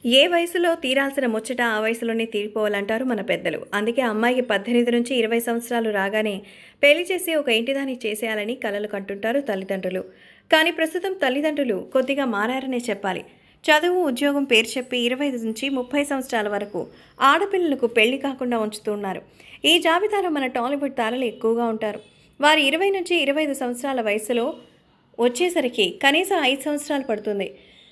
ఏ వయసులో తీరాల్సిన ముచ్చట ఆ వయసులోనే తీరిపోవాలంటారు మన పెద్దలు అందుకే అమ్మాయికి పద్దెనిమిది నుంచి ఇరవై సంవత్సరాలు రాగానే పెళ్లి చేసి ఒక ఇంటిదాన్ని చేసేయాలని కలలు కంటుంటారు తల్లిదండ్రులు కానీ ప్రస్తుతం తల్లిదండ్రులు కొద్దిగా మారారనే చెప్పాలి చదువు ఉద్యోగం పేరు చెప్పి ఇరవై నుంచి ముప్పై సంవత్సరాల వరకు ఆడపిల్లలకు పెళ్లి కాకుండా ఉంచుతున్నారు ఈ జాబితాలో మన టాలీవుడ్ తారలు ఎక్కువగా ఉంటారు వారు ఇరవై నుంచి ఇరవై ఐదు సంవత్సరాల వయసులో వచ్చేసరికి కనీసం ఐదు సంవత్సరాలు పడుతుంది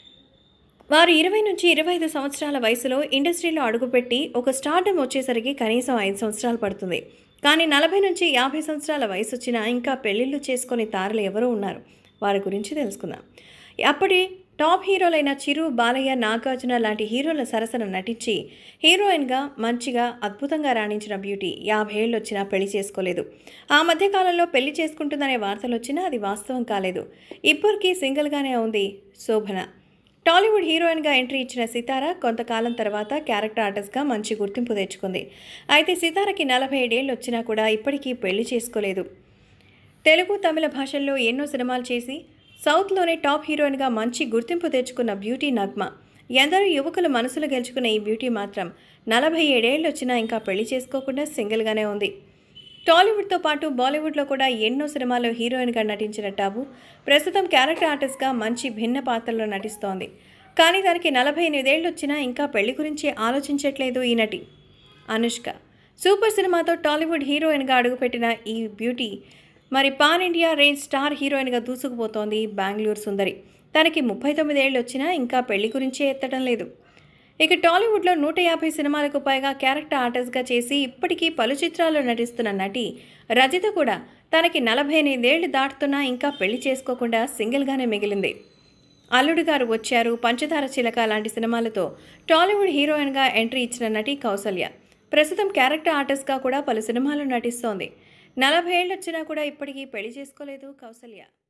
వారు ఇరవై నుంచి ఇరవై ఐదు సంవత్సరాల వయసులో ఇండస్ట్రీలో అడుగుపెట్టి ఒక స్టార్డమ్ వచ్చేసరికి కనీసం ఐదు సంవత్సరాలు పడుతుంది కానీ నలభై నుంచి యాభై సంవత్సరాల వయసు వచ్చినా ఇంకా పెళ్ళిళ్ళు చేసుకొని తారలు ఎవరో ఉన్నారు వారి గురించి తెలుసుకుందాం అప్పటి టాప్ హీరోలైన చిరు బాలయ్య నాగార్జున లాంటి హీరోల సరసన నటించి హీరోయిన్గా మంచిగా అద్భుతంగా రాణించిన బ్యూటీ యాభై ఏళ్ళు వచ్చినా పెళ్లి చేసుకోలేదు ఆ మధ్యకాలంలో పెళ్లి చేసుకుంటుందనే వార్తలు వచ్చినా అది వాస్తవం కాలేదు ఇప్పటికీ సింగిల్గానే ఉంది శోభన టాలీవుడ్ హీరోయిన్గా ఎంట్రీ ఇచ్చిన సితార కొంతకాలం తర్వాత క్యారెక్టర్ ఆర్టిస్ట్గా మంచి గుర్తింపు తెచ్చుకుంది అయితే సితారకి నలభై ఏడేళ్ళు వచ్చినా కూడా ఇప్పటికీ పెళ్లి చేసుకోలేదు తెలుగు తమిళ భాషల్లో ఎన్నో సినిమాలు చేసి సౌత్లోనే టాప్ హీరోయిన్గా మంచి గుర్తింపు తెచ్చుకున్న బ్యూటీ నగ్మ ఎందరో యువకుల మనసులు గెలుచుకున్న ఈ బ్యూటీ మాత్రం నలభై ఏడేళ్ళు వచ్చినా ఇంకా పెళ్లి చేసుకోకుండా సింగిల్గానే ఉంది టాలీవుడ్తో పాటు బాలీవుడ్లో కూడా ఎన్నో సినిమాల్లో హీరోయిన్గా నటించిన టాబు ప్రస్తుతం క్యారెక్టర్ ఆర్టిస్ట్గా మంచి భిన్న పాత్రలో నటిస్తోంది కానీ దానికి నలభై ఎనిమిదేళ్ళు వచ్చినా ఇంకా పెళ్లి గురించి ఆలోచించట్లేదు ఈ నటి అనుష్క సూపర్ సినిమాతో టాలీవుడ్ హీరోయిన్గా అడుగుపెట్టిన ఈ బ్యూటీ మరి పాన్ ఇండియా రేంజ్ స్టార్ హీరోయిన్గా దూసుకుపోతోంది బెంగళూరు సుందరి తనకి ముప్పై తొమ్మిదేళ్ళు వచ్చినా ఇంకా పెళ్లి గురించే ఎత్తడం లేదు ఇక టాలీవుడ్లో నూట యాభై సినిమాలకు పైగా క్యారెక్టర్ ఆర్టిస్ట్గా చేసి ఇప్పటికీ పలు చిత్రాల్లో నటిస్తున్న నటి రజిత కూడా తనకి నలభై ఎనిమిదేళ్లు దాటుతున్నా ఇంకా పెళ్లి చేసుకోకుండా సింగిల్గానే మిగిలింది అల్లుడు గారు వచ్చారు పంచదార చిలక లాంటి సినిమాలతో టాలీవుడ్ హీరోయిన్గా ఎంట్రీ ఇచ్చిన నటి కౌసల్య ప్రస్తుతం క్యారెక్టర్ ఆర్టిస్ట్గా కూడా పలు సినిమాల్లో నటిస్తోంది నలభై ఏళ్ళు వచ్చినా కూడా ఇప్పటికీ పెళ్లి చేసుకోలేదు కౌసల్య